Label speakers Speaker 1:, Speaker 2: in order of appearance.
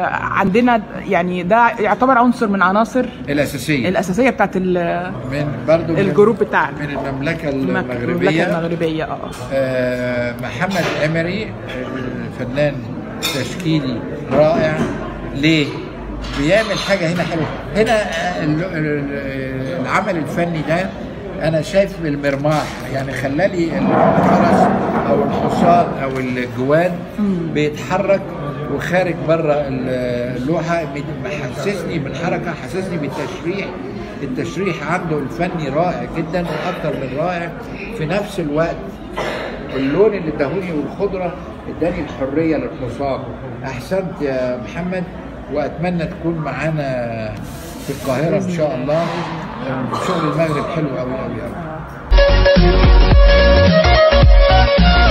Speaker 1: عندنا يعني ده يعتبر عنصر من عناصر
Speaker 2: الاساسيه
Speaker 1: الاساسيه بتاعت ال-
Speaker 2: من برضو من-
Speaker 1: الجروب بتاعنا
Speaker 2: من المملكه
Speaker 1: المملكه
Speaker 2: المغربيه
Speaker 1: المغربيه اه
Speaker 2: آه، محمد عمري فنان تشكيلي رائع ليه؟ بيعمل حاجة هنا حلوة هنا آه، ال- ال- العمل الفني ده أنا شايف المرماح يعني خلالي الفرس أو الحصان أو الجوان بيتحرك وخارج بره اللوحة محسسني بالحركة حسسني بالتشريح التشريح عنده الفني رائع جدا وأكثر من رائع في نفس الوقت اللون اللي اداهوني والخضره اداني الحريه للحصان احسنت يا محمد واتمنى تكون معانا في القاهره ان شاء الله شغل المغرب حلو قوي قوي قوي